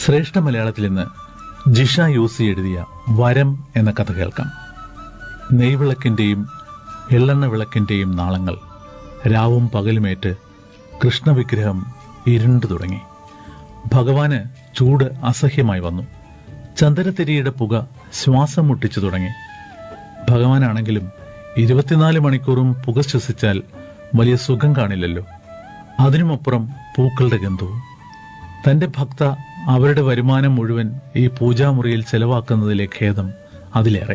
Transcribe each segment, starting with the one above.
ശ്രേഷ്ഠ മലയാളത്തിൽ ഇന്ന് ജിഷ യൂസി എഴുതിയ വരം എന്ന കഥ കേൾക്കാം നെയ്വിളക്കിന്റെയും എള്ളെണ്ണ വിളക്കിന്റെയും നാളങ്ങൾ രാവും പകലുമേറ്റ് കൃഷ്ണവിഗ്രഹം ഇരുണ്ടു തുടങ്ങി ഭഗവാന് ചൂട് അസഹ്യമായി വന്നു ചന്ദനത്തിരിയുടെ പുക ശ്വാസം മുട്ടിച്ചു തുടങ്ങി ഭഗവാനാണെങ്കിലും ഇരുപത്തിനാല് മണിക്കൂറും പുക ശ്വസിച്ചാൽ വലിയ സുഖം കാണില്ലല്ലോ അതിനുമപ്പുറം പൂക്കളുടെ ഗന്ധവും തന്റെ ഭക്ത അവരുടെ വരുമാനം മുഴുവൻ ഈ പൂജാമുറിയിൽ ചെലവാക്കുന്നതിലെ ഖേദം അതിലേറെ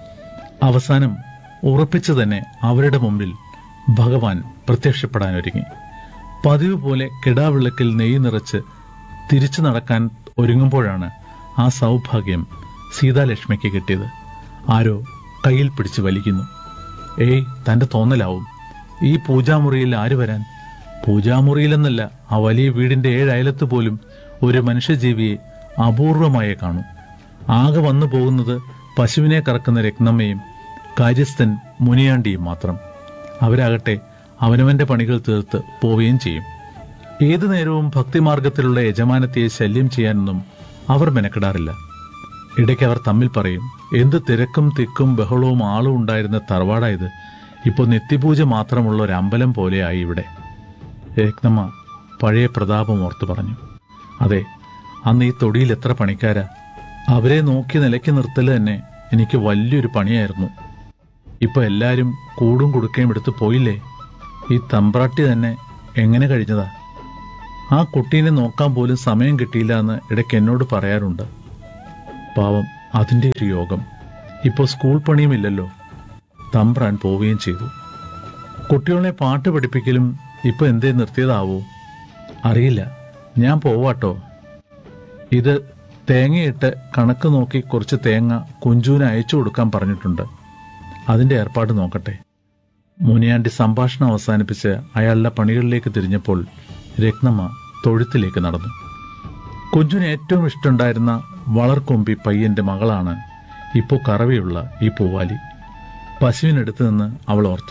അവസാനം ഉറപ്പിച്ചു തന്നെ അവരുടെ മുമ്പിൽ ഭഗവാൻ പ്രത്യക്ഷപ്പെടാനൊരുങ്ങി പതിവ് പോലെ കിടാവിളക്കിൽ നെയ്യ് നിറച്ച് തിരിച്ചു നടക്കാൻ ഒരുങ്ങുമ്പോഴാണ് ആ സൗഭാഗ്യം സീതാലക്ഷ്മിക്ക് കിട്ടിയത് ആരോ കയ്യിൽ പിടിച്ച് വലിക്കുന്നു ഏയ് തന്റെ തോന്നലാവും ഈ പൂജാമുറിയിൽ ആര് വരാൻ പൂജാമുറിയിലെന്നല്ല ആ വലിയ വീടിന്റെ ഏഴയലത്ത് പോലും ഒരു മനുഷ്യജീവിയെ അപൂർവമായേ കാണൂ ആകെ വന്നു പോകുന്നത് പശുവിനെ കറക്കുന്ന രത്നമ്മയും കാര്യസ്ഥൻ മുനിയാണ്ടിയും മാത്രം അവരാകട്ടെ അവനവന്റെ പണികൾ തീർത്ത് പോവുകയും ചെയ്യും ഏതു നേരവും ഭക്തിമാർഗത്തിലുള്ള യജമാനത്തിയെ ശല്യം ചെയ്യാനൊന്നും അവർ മെനക്കെടാറില്ല ഇടയ്ക്ക് അവർ തമ്മിൽ പറയും എന്ത് തിരക്കും തിക്കും ബഹളവും ആളും ഉണ്ടായിരുന്ന തറവാടായത് ഇപ്പോൾ നിത്യപൂജ മാത്രമുള്ള ഒരു അമ്പലം പോലെയായി ഇവിടെ രത്നമ്മ പഴയ പ്രതാപം ഓർത്തു പറഞ്ഞു അതെ അന്ന് ഈ തൊടിയിൽ എത്ര പണിക്കാരാ അവരെ നോക്കി നിലയ്ക്ക് നിർത്തല് തന്നെ എനിക്ക് വലിയൊരു പണിയായിരുന്നു ഇപ്പൊ എല്ലാരും കൂടും കൊടുക്കുകയും എടുത്ത് പോയില്ലേ ഈ തമ്പ്രാട്ടി തന്നെ എങ്ങനെ കഴിഞ്ഞതാ ആ കുട്ടീനെ നോക്കാൻ പോലും സമയം കിട്ടിയില്ല എന്ന് ഇടയ്ക്ക് എന്നോട് പറയാറുണ്ട് പാവം അതിന്റെ ഒരു യോഗം ഇപ്പോൾ സ്കൂൾ പണിയുമില്ലല്ലോ തമ്പ്രാൻ പോവുകയും ചെയ്തു കുട്ടികളെ പാട്ട് പഠിപ്പിക്കലും ഇപ്പൊ എന്തേ നിർത്തിയതാവോ അറിയില്ല ഞാൻ പോവാട്ടോ ഇത് തേങ്ങയിട്ട് കണക്ക് നോക്കി കുറച്ച് തേങ്ങ കുഞ്ചുവിന് അയച്ചു കൊടുക്കാൻ പറഞ്ഞിട്ടുണ്ട് അതിന്റെ ഏർപ്പാട് നോക്കട്ടെ മുനിയാണ്ടി സംഭാഷണം അവസാനിപ്പിച്ച് അയാളുടെ പണികളിലേക്ക് തിരിഞ്ഞപ്പോൾ രത്നമ്മ തൊഴുത്തിലേക്ക് നടന്നു കുഞ്ചുന് ഏറ്റവും ഇഷ്ടമുണ്ടായിരുന്ന വളർക്കൊമ്പി പയ്യന്റെ മകളാണ് ഇപ്പോൾ കറവയുള്ള ഈ പൂവാലി പശുവിനടുത്ത് നിന്ന് അവൾ ഓർത്തു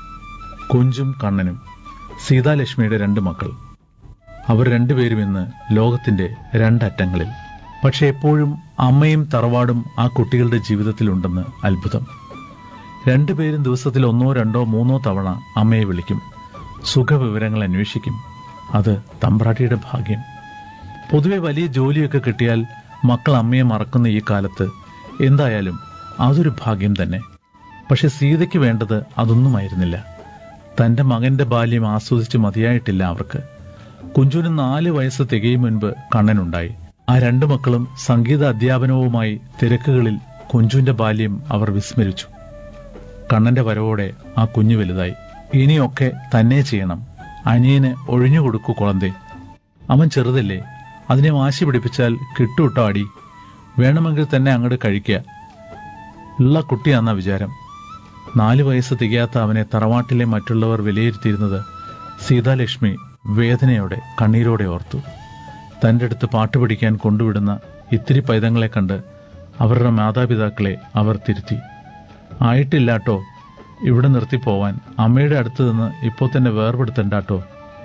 കുഞ്ചും കണ്ണനും സീതാലക്ഷ്മിയുടെ രണ്ട് മക്കൾ അവർ രണ്ടുപേരും ഇന്ന് ലോകത്തിന്റെ രണ്ടറ്റങ്ങളിൽ പക്ഷെ എപ്പോഴും അമ്മയും തറവാടും ആ കുട്ടികളുടെ ജീവിതത്തിലുണ്ടെന്ന് അത്ഭുതം രണ്ടുപേരും ദിവസത്തിൽ ഒന്നോ രണ്ടോ മൂന്നോ തവണ അമ്മയെ വിളിക്കും സുഖവിവരങ്ങൾ അന്വേഷിക്കും അത് തമ്പ്രാട്ടിയുടെ ഭാഗ്യം പൊതുവെ വലിയ ജോലിയൊക്കെ കിട്ടിയാൽ മക്കൾ അമ്മയെ മറക്കുന്ന ഈ കാലത്ത് എന്തായാലും അതൊരു ഭാഗ്യം തന്നെ പക്ഷെ സീതയ്ക്ക് വേണ്ടത് അതൊന്നുമായിരുന്നില്ല തന്റെ മകന്റെ ബാല്യം ആസ്വദിച്ച് മതിയായിട്ടില്ല അവർക്ക് കുഞ്ചുവിന് നാല് വയസ്സ് തികയും മുൻപ് കണ്ണനുണ്ടായി ആ രണ്ടു മക്കളും സംഗീത അധ്യാപനവുമായി തിരക്കുകളിൽ കുഞ്ചുവിന്റെ ബാല്യം അവർ വിസ്മരിച്ചു കണ്ണന്റെ വരവോടെ ആ കുഞ്ഞു വലുതായി ഇനിയൊക്കെ തന്നെ ചെയ്യണം അനിയന് ഒഴിഞ്ഞുകൊടുക്കൂ കുളന്തേ അവൻ ചെറുതല്ലേ അതിനെ വാശി പിടിപ്പിച്ചാൽ കിട്ടൂട്ടോ അടി വേണമെങ്കിൽ തന്നെ അങ്ങോട്ട് കഴിക്കുക ഉള്ള കുട്ടിയാന്ന വിചാരം നാലു വയസ്സ് തികയാത്ത അവനെ തറവാട്ടിലെ മറ്റുള്ളവർ വിലയിരുത്തിയിരുന്നത് സീതാലക്ഷ്മി വേദനയോടെ കണ്ണീരോടെ ഓർത്തു തന്റെ അടുത്ത് പാട്ട് പഠിക്കാൻ കൊണ്ടുവിടുന്ന ഇത്തിരി പൈതങ്ങളെ കണ്ട് അവരുടെ മാതാപിതാക്കളെ അവർ തിരുത്തി ആയിട്ടില്ലാട്ടോ ഇവിടെ നിർത്തിപ്പോവാൻ അമ്മയുടെ അടുത്ത് നിന്ന് ഇപ്പോൾ തന്നെ വേർപെടുത്തണ്ടാട്ടോ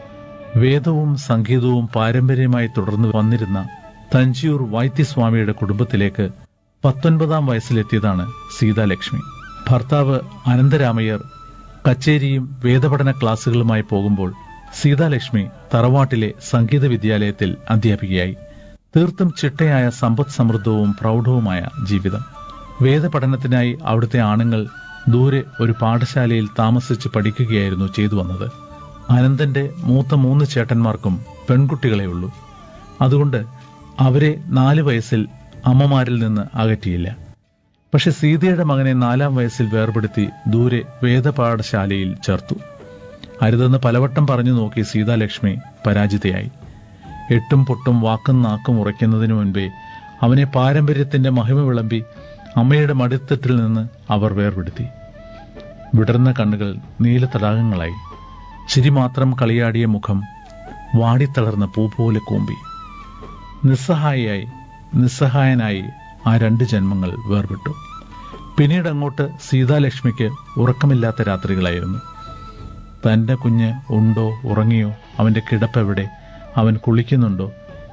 വേദവും സംഗീതവും പാരമ്പര്യമായി തുടർന്ന് വന്നിരുന്ന തഞ്ചിയൂർ വൈദ്യസ്വാമിയുടെ കുടുംബത്തിലേക്ക് പത്തൊൻപതാം വയസ്സിലെത്തിയതാണ് സീതാലക്ഷ്മി ഭർത്താവ് അനന്തരാമയ്യർ കച്ചേരിയും വേദപഠന ക്ലാസുകളുമായി പോകുമ്പോൾ സീതാലക്ഷ്മി തറവാട്ടിലെ സംഗീത വിദ്യാലയത്തിൽ അധ്യാപികയായി തീർത്തും ചിട്ടയായ സമ്പദ് സമൃദ്ധവും പ്രൗഢവുമായ ജീവിതം വേദപഠനത്തിനായി അവിടുത്തെ ആണുങ്ങൾ ദൂരെ ഒരു പാഠശാലയിൽ താമസിച്ച് പഠിക്കുകയായിരുന്നു ചെയ്തു വന്നത് അനന്തന്റെ മൂത്ത മൂന്ന് ചേട്ടന്മാർക്കും പെൺകുട്ടികളെ ഉള്ളൂ അതുകൊണ്ട് അവരെ നാല് വയസ്സിൽ അമ്മമാരിൽ നിന്ന് അകറ്റിയില്ല പക്ഷെ സീതയുടെ മകനെ നാലാം വയസ്സിൽ വേർപെടുത്തി ദൂരെ വേദപാഠശാലയിൽ ചേർത്തു അരുതെന്ന് പലവട്ടം പറഞ്ഞു നോക്കി സീതാലക്ഷ്മി പരാജിതയായി എട്ടും പൊട്ടും വാക്കും നാക്കും ഉറയ്ക്കുന്നതിനു മുൻപേ അവനെ പാരമ്പര്യത്തിന്റെ മഹിമ വിളമ്പി അമ്മയുടെ മടിത്തട്ടിൽ നിന്ന് അവർ വേർപെടുത്തി വിടർന്ന കണ്ണുകൾ നീല തടാകങ്ങളായി ചിരി മാത്രം കളിയാടിയ മുഖം വാടിത്തളർന്ന പൂ പോലെ കൂമ്പി നിസ്സഹായിയായി നിസ്സഹായനായി ആ രണ്ട് ജന്മങ്ങൾ വേർപെട്ടു പിന്നീട് അങ്ങോട്ട് സീതാലക്ഷ്മിക്ക് ഉറക്കമില്ലാത്ത രാത്രികളായിരുന്നു തന്റെ കുഞ്ഞ് ഉണ്ടോ ഉറങ്ങിയോ അവന്റെ കിടപ്പെവിടെ അവൻ കുളിക്കുന്നുണ്ടോ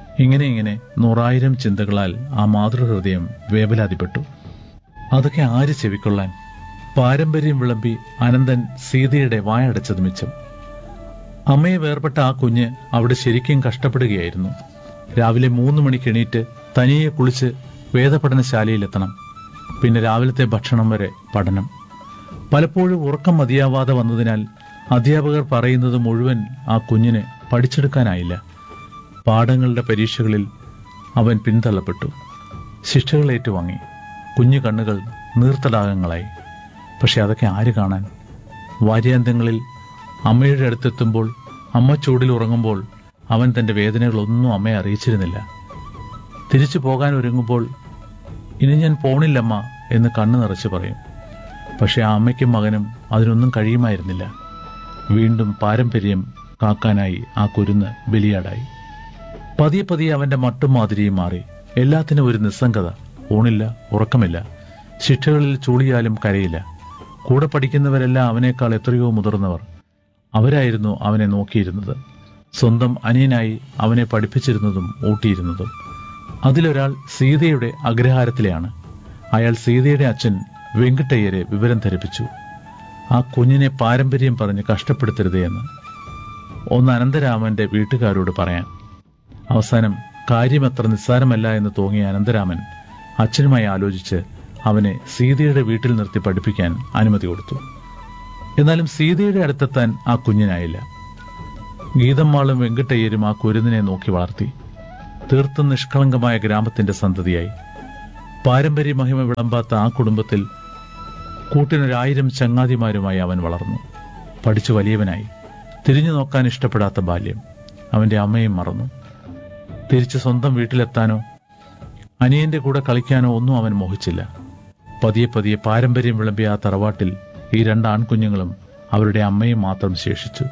ഇങ്ങനെ ഇങ്ങനെ നൂറായിരം ചിന്തകളാൽ ആ മാതൃഹൃദയം വേവലാതിപ്പെട്ടു അതൊക്കെ ആര് ചെവിക്കൊള്ളാൻ പാരമ്പര്യം വിളമ്പി അനന്തൻ സീതയുടെ വായടച്ചത് മിച്ചം അമ്മയെ വേർപെട്ട ആ കുഞ്ഞ് അവിടെ ശരിക്കും കഷ്ടപ്പെടുകയായിരുന്നു രാവിലെ മൂന്ന് മണിക്ക് എണീറ്റ് തനിയെ കുളിച്ച് വേദപഠനശാലയിലെത്തണം പിന്നെ രാവിലത്തെ ഭക്ഷണം വരെ പഠനം പലപ്പോഴും ഉറക്കം മതിയാവാതെ വന്നതിനാൽ അധ്യാപകർ പറയുന്നത് മുഴുവൻ ആ കുഞ്ഞിന് പഠിച്ചെടുക്കാനായില്ല പാഠങ്ങളുടെ പരീക്ഷകളിൽ അവൻ പിന്തള്ളപ്പെട്ടു ശിക്ഷകൾ ഏറ്റുവാങ്ങി കുഞ്ഞു കണ്ണുകൾ നീർത്തടാകങ്ങളായി പക്ഷെ അതൊക്കെ ആര് കാണാൻ വാര്യാന്തങ്ങളിൽ അമ്മയുടെ അടുത്തെത്തുമ്പോൾ അമ്മ ചൂടിൽ ഉറങ്ങുമ്പോൾ അവൻ തന്റെ വേദനകളൊന്നും അമ്മയെ അറിയിച്ചിരുന്നില്ല തിരിച്ചു പോകാൻ ഒരുങ്ങുമ്പോൾ ഇനി ഞാൻ പോണില്ലമ്മ എന്ന് കണ്ണു നിറച്ച് പറയും പക്ഷെ ആ അമ്മയ്ക്കും മകനും അതിനൊന്നും കഴിയുമായിരുന്നില്ല വീണ്ടും പാരമ്പര്യം കാക്കാനായി ആ കുരുന്ന് ബലിയാടായി പതിയെ പതിയെ അവന്റെ മട്ടും മാതിരിയും മാറി എല്ലാത്തിനും ഒരു നിസ്സംഗത ഊണില്ല ഉറക്കമില്ല ശിക്ഷകളിൽ ചൂളിയാലും കരയില്ല കൂടെ പഠിക്കുന്നവരെല്ലാം അവനേക്കാൾ എത്രയോ മുതിർന്നവർ അവരായിരുന്നു അവനെ നോക്കിയിരുന്നത് സ്വന്തം അനിയനായി അവനെ പഠിപ്പിച്ചിരുന്നതും ഊട്ടിയിരുന്നതും അതിലൊരാൾ സീതയുടെ അഗ്രഹാരത്തിലെയാണ് അയാൾ സീതയുടെ അച്ഛൻ വെങ്കിട്ടയ്യരെ വിവരം ധരിപ്പിച്ചു ആ കുഞ്ഞിനെ പാരമ്പര്യം പറഞ്ഞ് കഷ്ടപ്പെടുത്തരുതേ എന്ന് ഒന്ന് അനന്തരാമന്റെ വീട്ടുകാരോട് പറയാൻ അവസാനം കാര്യമത്ര നിസ്സാരമല്ല എന്ന് തോന്നിയ അനന്തരാമൻ അച്ഛനുമായി ആലോചിച്ച് അവനെ സീതയുടെ വീട്ടിൽ നിർത്തി പഠിപ്പിക്കാൻ അനുമതി കൊടുത്തു എന്നാലും സീതയുടെ അടുത്തെത്താൻ ആ കുഞ്ഞിനായില്ല ഗീതമ്മാളും വെങ്കിട്ടയ്യരും ആ കുരുന്നിനെ നോക്കി വളർത്തി തീർത്തും നിഷ്കളങ്കമായ ഗ്രാമത്തിന്റെ സന്തതിയായി പാരമ്പര്യ മഹിമ വിളമ്പാത്ത ആ കുടുംബത്തിൽ കൂട്ടിനൊരായിരം ചങ്ങാതിമാരുമായി അവൻ വളർന്നു പഠിച്ചു വലിയവനായി തിരിഞ്ഞു നോക്കാൻ ഇഷ്ടപ്പെടാത്ത ബാല്യം അവന്റെ അമ്മയും മറന്നു തിരിച്ച് സ്വന്തം വീട്ടിലെത്താനോ അനിയന്റെ കൂടെ കളിക്കാനോ ഒന്നും അവൻ മോഹിച്ചില്ല പതിയെ പതിയെ പാരമ്പര്യം വിളമ്പിയ ആ തറവാട്ടിൽ ഈ രണ്ട് ആൺകുഞ്ഞുങ്ങളും അവരുടെ അമ്മയും മാത്രം ശേഷിച്ചു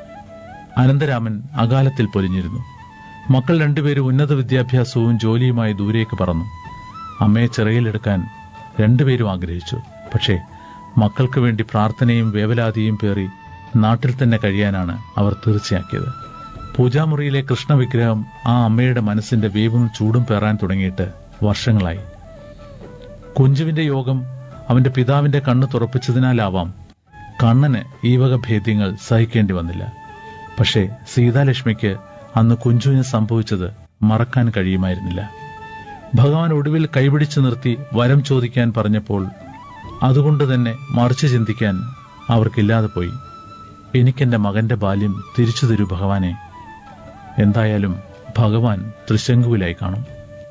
അനന്തരാമൻ അകാലത്തിൽ പൊലിഞ്ഞിരുന്നു മക്കൾ രണ്ടുപേരും ഉന്നത വിദ്യാഭ്യാസവും ജോലിയുമായി ദൂരേക്ക് പറന്നു അമ്മയെ ചിറയിലെടുക്കാൻ രണ്ടുപേരും ആഗ്രഹിച്ചു പക്ഷേ മക്കൾക്ക് വേണ്ടി പ്രാർത്ഥനയും വേവലാതിയും പേറി നാട്ടിൽ തന്നെ കഴിയാനാണ് അവർ തീർച്ചയാക്കിയത് പൂജാമുറിയിലെ കൃഷ്ണവിഗ്രഹം ആ അമ്മയുടെ മനസ്സിന്റെ വേവും ചൂടും പേറാൻ തുടങ്ങിയിട്ട് വർഷങ്ങളായി കുഞ്ചുവിന്റെ യോഗം അവന്റെ പിതാവിന്റെ കണ്ണ് തുറപ്പിച്ചതിനാലാവാം കണ്ണന് ഈ വക ഭേദ്യങ്ങൾ സഹിക്കേണ്ടി വന്നില്ല പക്ഷേ സീതാലക്ഷ്മിക്ക് അന്ന് കുഞ്ചുവിന് സംഭവിച്ചത് മറക്കാൻ കഴിയുമായിരുന്നില്ല ഭഗവാൻ ഒടുവിൽ കൈപിടിച്ചു നിർത്തി വരം ചോദിക്കാൻ പറഞ്ഞപ്പോൾ അതുകൊണ്ട് തന്നെ മറിച്ച് ചിന്തിക്കാൻ അവർക്കില്ലാതെ പോയി എനിക്കെന്റെ മകന്റെ ബാല്യം തിരിച്ചു തരൂ ഭഗവാനെ എന്തായാലും ഭഗവാൻ തൃശങ്കുവിലായി കാണും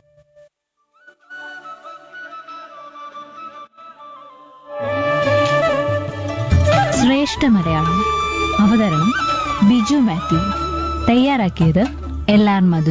ശ്രേഷ്ഠ മലയാളം അവതരണം ബിജു മാത്യു തയ്യാറാക്കിയത് എൽ ആർ മധു